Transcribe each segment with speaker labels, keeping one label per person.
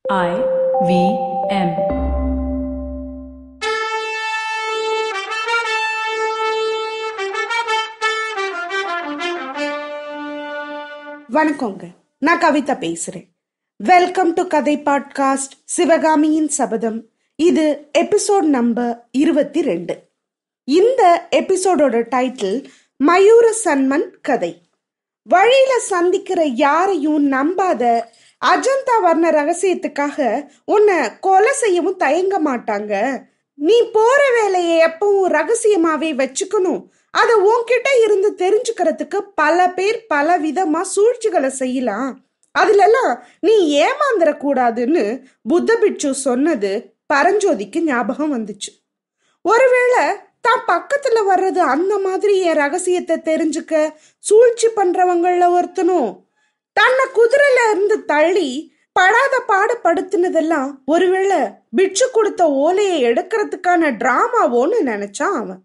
Speaker 1: I V M.
Speaker 2: வணக்கங்க நான் கவிதா பேசுறேன் வெல்கம் டு கதை பாட்காஸ்ட் சிவகாமியின் சபதம் இது எபிசோட் நம்பர் இருபத்தி ரெண்டு இந்த எபிசோடோட டைட்டில் மயூர சன்மன் கதை வழியில சந்திக்கிற யாரையும் நம்பாத அஜந்தா வர்ண ரகசியத்துக்காக உன்னை கொலை செய்யவும் தயங்க மாட்டாங்க நீ போற வேலையை எப்பவும் ரகசியமாவே வச்சுக்கணும் அதை உன்கிட்ட இருந்து தெரிஞ்சுக்கிறதுக்கு பல பேர் பல விதமா சூழ்ச்சிகளை செய்யலாம் அதுலெல்லாம் நீ ஏமாந்துடக்கூடாதுன்னு புத்த பிட்சு சொன்னது பரஞ்சோதிக்கு ஞாபகம் வந்துச்சு ஒருவேளை தான் பக்கத்துல வர்றது அந்த மாதிரி என் ரகசியத்தை தெரிஞ்சுக்க சூழ்ச்சி பண்றவங்கள ஒருத்தனும் தன்னை குதிரையில இருந்து தள்ளி படாத பாடு படுத்தினதெல்லாம் ஒருவேளை பிட்சு கொடுத்த ஓலையை எடுக்கிறதுக்கான டிராமாவோன்னு நினைச்சான் அவன்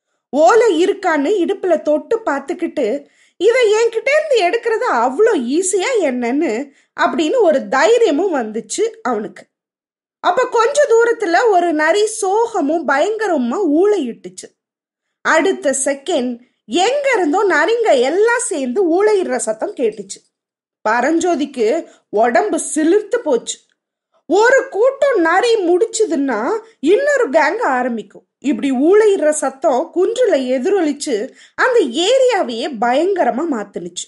Speaker 2: ஓலை இருக்கான்னு இடுப்புல தொட்டு பார்த்துக்கிட்டு இதை என்கிட்ட இருந்து எடுக்கிறது அவ்வளோ ஈஸியா என்னன்னு அப்படின்னு ஒரு தைரியமும் வந்துச்சு அவனுக்கு அப்ப கொஞ்ச தூரத்துல ஒரு நரி சோகமும் பயங்கரமா ஊளையிட்டுச்சு அடுத்த செகண்ட் எங்க இருந்தோ நரிங்க எல்லாம் சேர்ந்து ஊளையிடுற சத்தம் கேட்டுச்சு பரஞ்சோதிக்கு உடம்பு சிலிர்த்து போச்சு ஒரு கூட்டம் நரி முடிச்சுதுன்னா இன்னொரு கேங் ஆரம்பிக்கும் இப்படி ஊழையிடுற சத்தம் குன்றுல எதிரொலிச்சு அந்த ஏரியாவையே பயங்கரமா மாத்துனுச்சு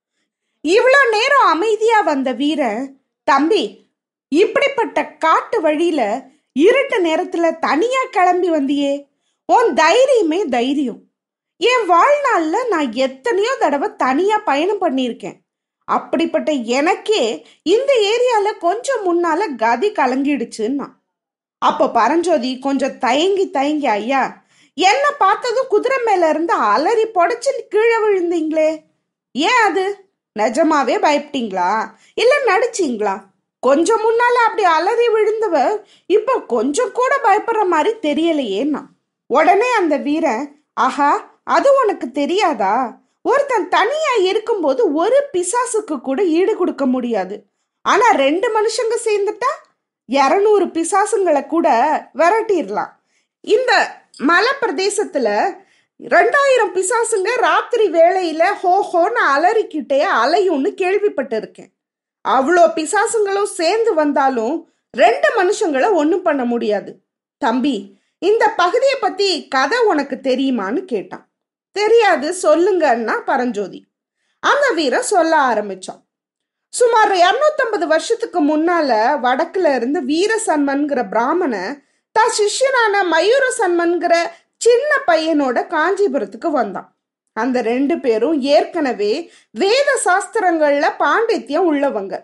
Speaker 2: இவ்வளோ நேரம் அமைதியா வந்த வீரன் தம்பி இப்படிப்பட்ட காட்டு வழியில இருட்டு நேரத்துல தனியா கிளம்பி வந்தியே உன் தைரியமே தைரியம் என் வாழ்நாள்ல நான் எத்தனையோ தடவை தனியா பயணம் பண்ணியிருக்கேன் அப்படிப்பட்ட எனக்கே இந்த ஏரியால கொஞ்சம் முன்னால கதி கலங்கிடுச்சுன்னா அப்ப பரஞ்சோதி கொஞ்சம் தயங்கி தயங்கி ஐயா என்ன பார்த்ததும் குதிரை மேல இருந்து அலறி புடைச்சு கீழே விழுந்தீங்களே ஏன் அது நிஜமாவே பயப்பட்டீங்களா இல்ல நடிச்சீங்களா கொஞ்சம் முன்னால அப்படி அலறி விழுந்தவ இப்ப கொஞ்சம் கூட பயப்படுற மாதிரி தெரியலையேன்னா உடனே அந்த வீரன் ஆஹா அது உனக்கு தெரியாதா ஒருத்தன் தனியா இருக்கும்போது ஒரு பிசாசுக்கு கூட ஈடு கொடுக்க முடியாது ஆனா ரெண்டு மனுஷங்க சேர்ந்துட்டா இரநூறு பிசாசுங்களை கூட விரட்டிடலாம் இந்த மலை பிரதேசத்துல ரெண்டாயிரம் பிசாசுங்க ராத்திரி வேளையில ஹோ ஹோன்னு அலறிக்கிட்டே அலையும்னு கேள்விப்பட்டிருக்கேன் அவ்வளோ பிசாசுங்களும் சேர்ந்து வந்தாலும் ரெண்டு மனுஷங்களை ஒன்றும் பண்ண முடியாது தம்பி இந்த பகுதியை பத்தி கதை உனக்கு தெரியுமான்னு கேட்டான் தெரியாது சொல்லுங்கன்னா பரஞ்சோதி அந்த வீரன் சொல்ல ஆரம்பிச்சான் சுமார் இருநூத்தம்பது வருஷத்துக்கு முன்னால வடக்குல இருந்து வீரசன்மன்கிற பிராமண தான் சிஷ்யனான மயூர சன்மன்கிற சின்ன பையனோட காஞ்சிபுரத்துக்கு வந்தான் அந்த ரெண்டு பேரும் ஏற்கனவே வேத சாஸ்திரங்கள்ல பாண்டித்யம் உள்ளவங்க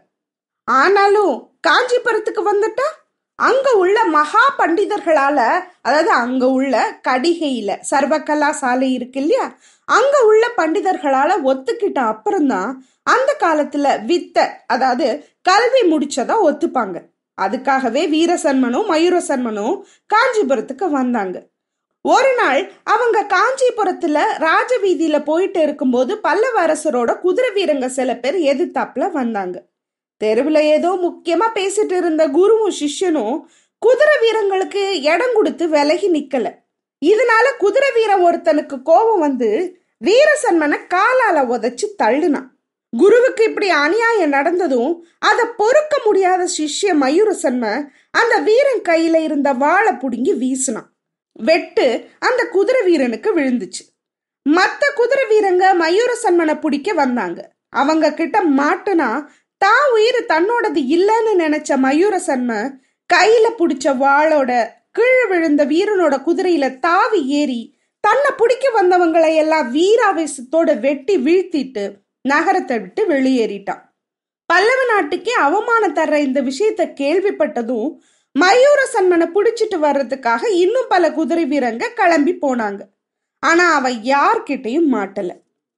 Speaker 2: ஆனாலும் காஞ்சிபுரத்துக்கு வந்துட்டா அங்க உள்ள மகா பண்டிதர்களால அதாவது அங்க உள்ள கடிகையில சர்வகலா சாலை இருக்கு இல்லையா அங்க உள்ள பண்டிதர்களால ஒத்துக்கிட்ட அப்புறம்தான் அந்த காலத்துல வித்த அதாவது கல்வி முடிச்சதா ஒத்துப்பாங்க அதுக்காகவே வீரசன்மனும் மயூரசன்மனும் காஞ்சிபுரத்துக்கு வந்தாங்க ஒரு நாள் அவங்க காஞ்சிபுரத்துல ராஜவீதியில போயிட்டு இருக்கும்போது பல்லவ அரசரோட குதிரை வீரங்க சில பேர் எதிர்த்தாப்புல வந்தாங்க தெருவில் ஏதோ முக்கியமா பேசிட்டு இருந்த குருவும் சிஷ்யனும் குதிரை வீரங்களுக்கு இடம் கொடுத்து விலகி நிக்கல இதனால குதிரை வீரன் ஒருத்தனுக்கு கோபம் வந்து வீரசன்மனை காலால உதைச்சு தள்ளுனான் குருவுக்கு இப்படி அநியாயம் நடந்ததும் அதை பொறுக்க முடியாத சிஷ்ய மயூரசன்ம அந்த வீரன் கையில இருந்த வாழை புடுங்கி வீசினான் வெட்டு அந்த குதிரை வீரனுக்கு விழுந்துச்சு மத்த குதிரை வீரங்க மயூரசன்மனை பிடிக்க வந்தாங்க அவங்க கிட்ட மாட்டுனா தான் உயிர் தன்னோடது இல்லைன்னு நினைச்ச மயூரசன்ம கையில பிடிச்ச வாளோட கீழே விழுந்த வீரனோட குதிரையில தாவி ஏறி தன்னை பிடிக்க வந்தவங்களை எல்லாம் வீராவேசத்தோட வெட்டி வீழ்த்திட்டு நகரத்தை விட்டு வெளியேறிட்டான் பல்லவ நாட்டுக்கே அவமானம் தர்ற இந்த விஷயத்த கேள்விப்பட்டதும் மயூர சன்மனை பிடிச்சிட்டு வர்றதுக்காக இன்னும் பல குதிரை வீரங்க கிளம்பி போனாங்க ஆனா அவன் யார்கிட்டையும் மாட்டல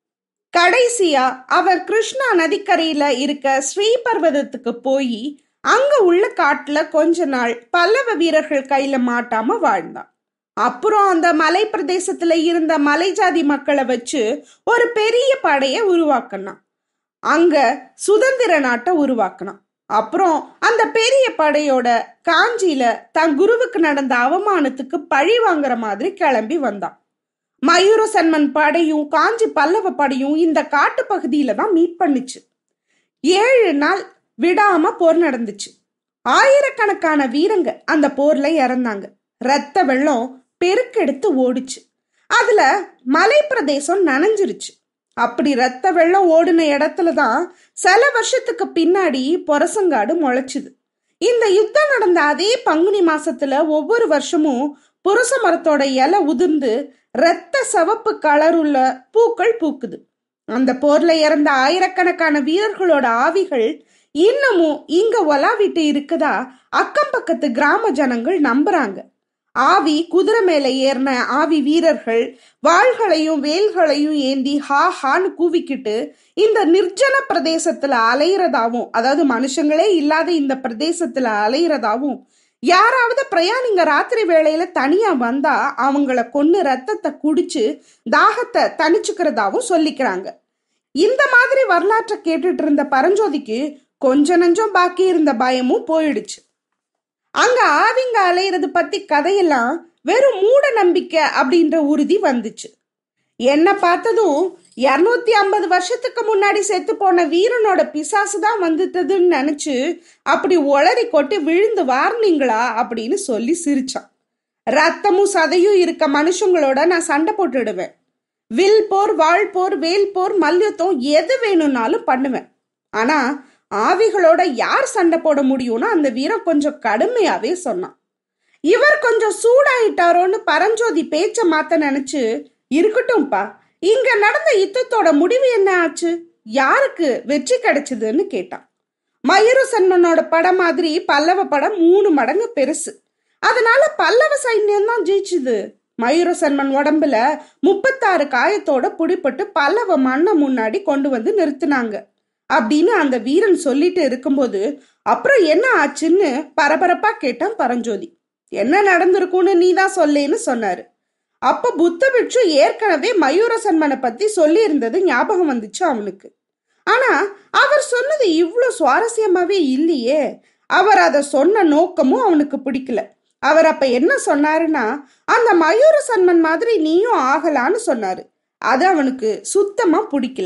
Speaker 2: கடைசியா அவர் கிருஷ்ணா நதிக்கரையில இருக்க ஸ்ரீபர்வதத்துக்கு போய் அங்க உள்ள காட்டுல கொஞ்ச நாள் பல்லவ வீரர்கள் கையில மாட்டாம வாழ்ந்தான் அப்புறம் அந்த மலை பிரதேசத்துல இருந்த மலை ஜாதி மக்களை வச்சு ஒரு பெரிய படைய உருவாக்கினான் அங்க சுதந்திர நாட்டை உருவாக்கினான் அப்புறம் அந்த பெரிய படையோட காஞ்சியில தன் குருவுக்கு நடந்த அவமானத்துக்கு பழி வாங்குற மாதிரி கிளம்பி வந்தான் மயூர சன்மன் படையும் காஞ்சி பல்லவ படையும் இந்த காட்டு பகுதியில தான் மீட் பண்ணுச்சு ஏழு நாள் விடாம போர் நடந்துச்சு ஆயிரக்கணக்கான வீரங்க அந்த போர்ல இறந்தாங்க ரத்த வெள்ளம் பெருக்கெடுத்து ஓடுச்சு அதுல மலை பிரதேசம் நனைஞ்சிருச்சு அப்படி ரத்த வெள்ளம் ஓடின இடத்துல தான் சில வருஷத்துக்கு பின்னாடி பொரசங்காடு முளைச்சுது இந்த யுத்தம் நடந்த அதே பங்குனி மாசத்துல ஒவ்வொரு வருஷமும் புரச மரத்தோட இலை உதிர்ந்து ரத்த சிவப்பு கலருள்ள பூக்கள் பூக்குது அந்த போர்ல இறந்த ஆயிரக்கணக்கான வீரர்களோட ஆவிகள் இன்னமும் இங்க ஒலாவிட்டு இருக்குதா அக்கம் பக்கத்து கிராம ஜனங்கள் நம்புறாங்க ஆவி குதிரை மேல ஏறின ஆவி வீரர்கள் வாள்களையும் வேல்களையும் ஏந்தி ஹா ஹான்னு கூவிக்கிட்டு இந்த நிர்ஜன பிரதேசத்துல அலையிறதாவும் அதாவது மனுஷங்களே இல்லாத இந்த பிரதேசத்துல அலையிறதாவும் யாராவது பிரயாணிங்க ராத்திரி வேளையில தனியா வந்தா அவங்கள கொன்னு ரத்தத்தை குடிச்சு தாகத்தை தணிச்சுக்கிறதாவும் சொல்லிக்கிறாங்க இந்த மாதிரி வரலாற்றை கேட்டுட்டு இருந்த பரஞ்சோதிக்கு கொஞ்ச நஞ்சம் பாக்கி இருந்த பயமும் போயிடுச்சு அங்க ஆவிங்க அலையிறது பத்தி கதையெல்லாம் வெறும் மூட நம்பிக்கை அப்படின்ற உறுதி வந்துச்சு என்ன பார்த்ததும் இருநூத்தி ஐம்பது வருஷத்துக்கு முன்னாடி செத்து போன வீரனோட பிசாசு தான் வந்துட்டதுன்னு நினைச்சு அப்படி ஒளறி கொட்டி விழுந்து வார்னீங்களா அப்படின்னு சொல்லி சிரிச்சான் ரத்தமும் சதையும் இருக்க மனுஷங்களோட நான் சண்டை போட்டுடுவேன் வில் போர் வாழ் போர் வேல் போர் மல்யுத்தம் எது வேணும்னாலும் பண்ணுவேன் ஆனா ஆவிகளோட யார் சண்டை போட முடியும்னு அந்த வீரன் கொஞ்சம் கடுமையாவே சொன்னான் இவர் கொஞ்சம் சூடாயிட்டாரோன்னு பரஞ்சோதி பேச்ச மாத்த நினைச்சு இருக்கட்டும்பா இங்க நடந்த யுத்தத்தோட முடிவு என்ன ஆச்சு யாருக்கு வெற்றி கிடைச்சதுன்னு கேட்டான் மயூர சன்மனோட படம் மாதிரி பல்லவ படம் மூணு மடங்கு பெருசு அதனால பல்லவ சைன்யம் தான் ஜெயிச்சுது மயூர சன்மன் உடம்புல முப்பத்தாறு காயத்தோட புடிப்பட்டு பல்லவ மண்ணை முன்னாடி கொண்டு வந்து நிறுத்தினாங்க அப்படின்னு அந்த வீரன் சொல்லிட்டு இருக்கும்போது அப்புறம் என்ன ஆச்சுன்னு பரபரப்பா கேட்டான் பரஞ்சோதி என்ன நடந்திருக்கும்னு நீ தான் சொல்லேன்னு சொன்னாரு அப்ப புத்த பிட்சு ஏற்கனவே மயூர சன்மனை பத்தி சொல்லி இருந்தது ஞாபகம் வந்துச்சு அவனுக்கு ஆனா அவர் சொன்னது இவ்வளோ சுவாரஸ்யமாவே இல்லையே அவர் அதை சொன்ன நோக்கமும் அவனுக்கு பிடிக்கல அவர் அப்ப என்ன சொன்னாருன்னா அந்த மயூர சன்மன் மாதிரி நீயும் ஆகலான்னு சொன்னாரு அது அவனுக்கு சுத்தமா பிடிக்கல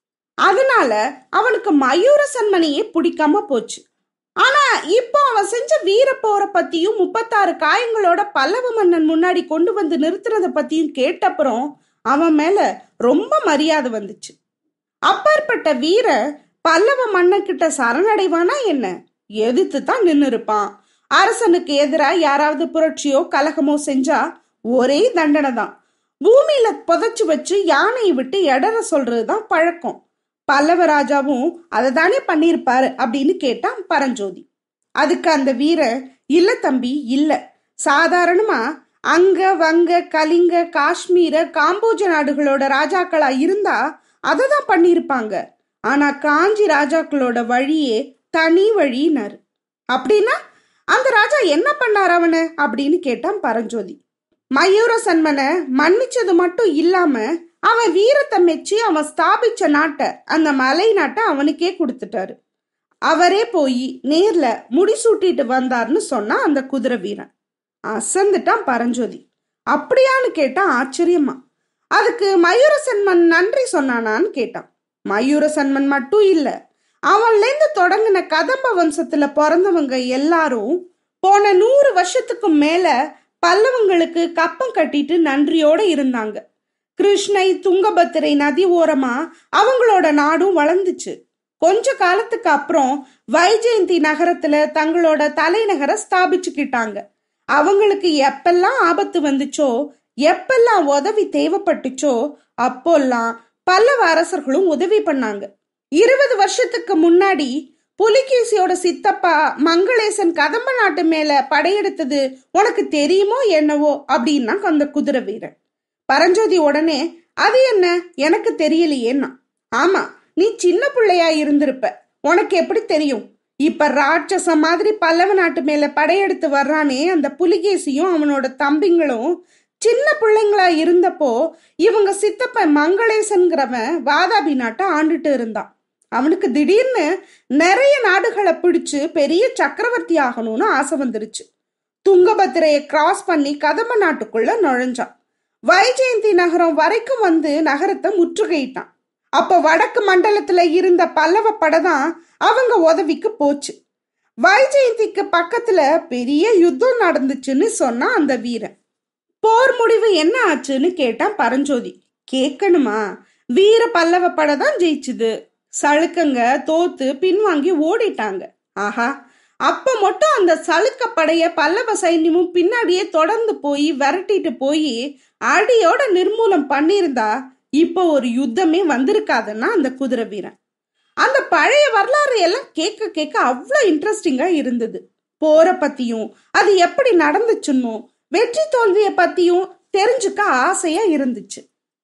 Speaker 2: அதனால அவனுக்கு மயூர சன்மனையே பிடிக்காம போச்சு ஆனா இப்போ அவன் செஞ்ச வீர போரை பத்தியும் முப்பத்தாறு காயங்களோட பல்லவ மன்னன் முன்னாடி கொண்டு வந்து நிறுத்துறத பத்தியும் கேட்டப்புறம் அவன் மேல ரொம்ப மரியாதை வந்துச்சு அப்பேற்பட்ட வீர பல்லவ மன்னன் கிட்ட சரணடைவானா என்ன எதிர்த்து தான் நின்னு இருப்பான் அரசனுக்கு எதிராக யாராவது புரட்சியோ கலகமோ செஞ்சா ஒரே தண்டனை தான் பூமியில புதைச்சு வச்சு யானையை விட்டு எடற சொல்றதுதான் பழக்கம் பல்லவ ராஜாவும் அதை தானே பண்ணியிருப்பாரு அப்படின்னு கேட்டான் பரஞ்சோதி அதுக்கு அந்த வீரன் இல்ல தம்பி இல்ல சாதாரணமா அங்க வங்க கலிங்க காஷ்மீர காம்போஜ நாடுகளோட ராஜாக்களா இருந்தா அதை தான் பண்ணியிருப்பாங்க ஆனா காஞ்சி ராஜாக்களோட வழியே தனி வழினாரு அப்படின்னா அந்த ராஜா என்ன பண்ணார் அவனை அப்படின்னு கேட்டான் பரஞ்சோதி மயூர சன்மனை மன்னிச்சது மட்டும் இல்லாம அவன் வீரத்தை மெச்சி அவன் ஸ்தாபிச்ச நாட்டை அந்த மலை நாட்டை அவனுக்கே கொடுத்துட்டாரு அவரே போய் நேர்ல முடிசூட்டிட்டு வந்தார்னு சொன்னா அந்த குதிரை வீரன் அசந்துட்டான் பரஞ்சோதி அப்படியான்னு கேட்டான் ஆச்சரியமா அதுக்கு மயூர சன்மன் நன்றி சொன்னானான்னு கேட்டான் மயூர சன்மன் மட்டும் இல்ல அவன்லேருந்து தொடங்கின கதம்ப வம்சத்துல பிறந்தவங்க எல்லாரும் போன நூறு வருஷத்துக்கு மேல பல்லவங்களுக்கு கப்பம் கட்டிட்டு நன்றியோட இருந்தாங்க கிருஷ்ணை துங்கபத்திரை நதி ஓரமா அவங்களோட நாடும் வளர்ந்துச்சு கொஞ்ச காலத்துக்கு அப்புறம் வைஜெயந்தி நகரத்துல தங்களோட தலைநகரை ஸ்தாபிச்சுக்கிட்டாங்க அவங்களுக்கு எப்பெல்லாம் ஆபத்து வந்துச்சோ எப்பெல்லாம் உதவி தேவைப்பட்டுச்சோ அப்போல்லாம் பல்லவ அரசர்களும் உதவி பண்ணாங்க இருபது வருஷத்துக்கு முன்னாடி புலிகேசியோட சித்தப்பா மங்களேசன் கதம்ப நாட்டு மேல படையெடுத்தது உனக்கு தெரியுமோ என்னவோ அப்படின்னா அந்த குதிரை வீரன் பரஞ்சோதி உடனே அது என்ன எனக்கு தெரியலையேன்னா ஆமா நீ சின்ன பிள்ளையா இருந்திருப்ப உனக்கு எப்படி தெரியும் இப்ப ராட்சச மாதிரி பல்லவ நாட்டு மேல படையெடுத்து வர்றானே அந்த புலிகேசியும் அவனோட தம்பிங்களும் சின்ன பிள்ளைங்களா இருந்தப்போ இவங்க சித்தப்ப மங்களேசன்கிறவன் வாதாபி நாட்டை ஆண்டுட்டு இருந்தான் அவனுக்கு திடீர்னு நிறைய நாடுகளை பிடிச்சு பெரிய சக்கரவர்த்தி ஆகணும்னு ஆசை வந்துருச்சு துங்கபத்திரையை கிராஸ் பண்ணி கதம்ப நாட்டுக்குள்ள நுழைஞ்சான் வைஜெயந்தி நகரம் வரைக்கும் வந்து நகரத்தை முற்றுகையிட்டான் அப்ப வடக்கு மண்டலத்துல இருந்த பல்லவ படை தான் அவங்க உதவிக்கு போச்சு வைஜெயந்திக்கு பக்கத்துல பெரிய யுத்தம் நடந்துச்சுன்னு சொன்னா அந்த வீரன் போர் முடிவு என்ன ஆச்சுன்னு கேட்டான் பரஞ்சோதி கேட்கணுமா வீர பல்லவ படை தான் ஜெயிச்சுது சளுக்கங்க தோத்து பின்வாங்கி ஓடிட்டாங்க ஆஹா அப்ப மட்டும் அந்த சளுக்க படைய பல்லவ சைன்யமும் பின்னாடியே தொடர்ந்து போய் விரட்டிட்டு போய் அடியோட நிர்மூலம் பண்ணியிருந்தா இப்போ ஒரு யுத்தமே வந்திருக்காதுன்னா அந்த குதிரை வீரன் அந்த பழைய வரலாறு எல்லாம் கேட்க கேட்க அவ்வளோ இன்ட்ரெஸ்டிங்கா இருந்தது போரை பத்தியும் அது எப்படி நடந்துச்சுன்னும் வெற்றி தோல்வியை பத்தியும் தெரிஞ்சுக்க ஆசையா இருந்துச்சு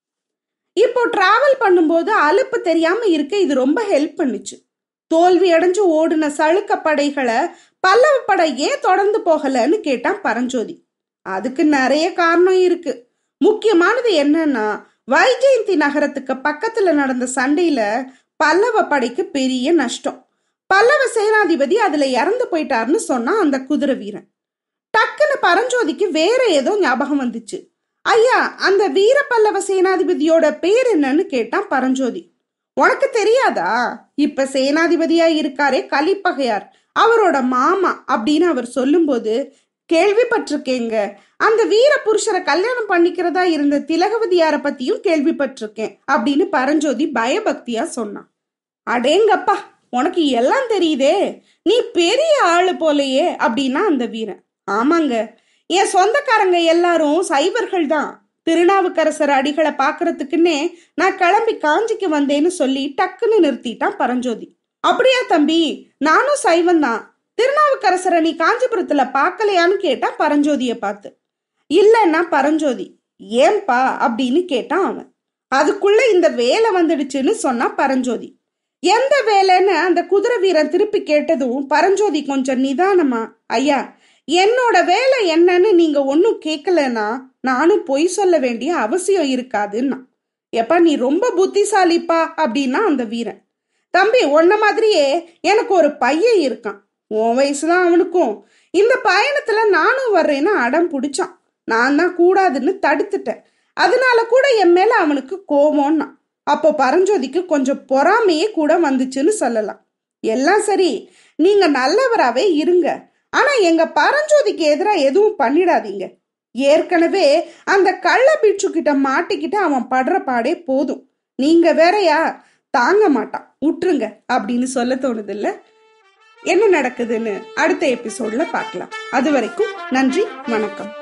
Speaker 2: இப்போ டிராவல் பண்ணும்போது அலுப்பு தெரியாம இருக்க இது ரொம்ப ஹெல்ப் பண்ணுச்சு தோல்வி அடைஞ்சு ஓடின சளுக்க படைகளை பல்லவ படை ஏன் தொடர்ந்து போகலன்னு கேட்டான் பரஞ்சோதி அதுக்கு நிறைய காரணம் இருக்கு முக்கியமானது என்னன்னா வைஜெயந்தி நகரத்துக்கு பக்கத்துல நடந்த சண்டையில பல்லவ படைக்கு பெரிய நஷ்டம் பல்லவ சேனாதிபதி அதுல இறந்து போயிட்டாருன்னு சொன்னா அந்த குதிரை வீரன் டக்குன்னு பரஞ்சோதிக்கு வேற ஏதோ ஞாபகம் வந்துச்சு ஐயா அந்த வீர பல்லவ சேனாதிபதியோட பேர் என்னன்னு கேட்டான் பரஞ்சோதி உனக்கு தெரியாதா இப்ப சேனாதிபதியா இருக்காரே கலிப்பகையார் அவரோட மாமா அப்படின்னு அவர் சொல்லும்போது கேள்விப்பட்டிருக்கேங்க அந்த வீர புருஷரை கல்யாணம் பண்ணிக்கிறதா இருந்த திலகவதியார பத்தியும் கேள்விப்பட்டிருக்கேன் அப்படின்னு பரஞ்சோதி பயபக்தியா சொன்னான் அடேங்கப்பா உனக்கு எல்லாம் தெரியுதே நீ பெரிய ஆளு போலையே அப்படின்னா அந்த வீரன் ஆமாங்க என் சொந்தக்காரங்க எல்லாரும் சைவர்கள் தான் திருநாவுக்கரசர் அடிகளை பாக்குறதுக்குன்னே நான் கிளம்பி காஞ்சிக்கு வந்தேன்னு சொல்லி டக்குன்னு நிறுத்திட்டான் பரஞ்சோதி அப்படியா தம்பி நானும் சைவம் தான் திருநாவுக்கரசரை நீ காஞ்சிபுரத்துல பார்க்கலையான்னு கேட்டா பரஞ்சோதிய பார்த்து இல்லைன்னா பரஞ்சோதி ஏன்பா அப்படின்னு கேட்டான் அவன் அதுக்குள்ள இந்த வேலை வந்துடுச்சுன்னு சொன்னா பரஞ்சோதி எந்த வேலைன்னு அந்த குதிரை வீரன் திருப்பி கேட்டதும் பரஞ்சோதி கொஞ்சம் நிதானமா ஐயா என்னோட வேலை என்னன்னு நீங்க ஒன்னும் கேட்கலன்னா நானும் பொய் சொல்ல வேண்டிய அவசியம் இருக்காதுன்னா எப்ப நீ ரொம்ப புத்திசாலிப்பா அப்படின்னா அந்த வீரன் தம்பி உன்ன மாதிரியே எனக்கு ஒரு பையன் இருக்கான் உன் வயசுதான் அவனுக்கும் இந்த பயணத்துல நானும் வர்றேன்னு அடம் பிடிச்சான் நான் தான் கூடாதுன்னு தடுத்துட்டேன் அதனால கூட என் மேல அவனுக்கு கோபம்னா அப்போ பரஞ்சோதிக்கு கொஞ்சம் பொறாமையே கூட வந்துச்சுன்னு சொல்லலாம் எல்லாம் சரி நீங்க நல்லவராவே இருங்க ஆனா எங்க பரஞ்சோதிக்கு எதிராக எதுவும் பண்ணிடாதீங்க ஏற்கனவே அந்த கள்ள பிட்சு கிட்ட மாட்டிக்கிட்டு அவன் படுற பாடே போதும் நீங்க வேறயா தாங்க மாட்டான் விட்டுருங்க அப்படின்னு சொல்ல தோணுது இல்ல என்ன நடக்குதுன்னு அடுத்த எபிசோட்ல பார்க்கலாம் அது வரைக்கும் நன்றி வணக்கம்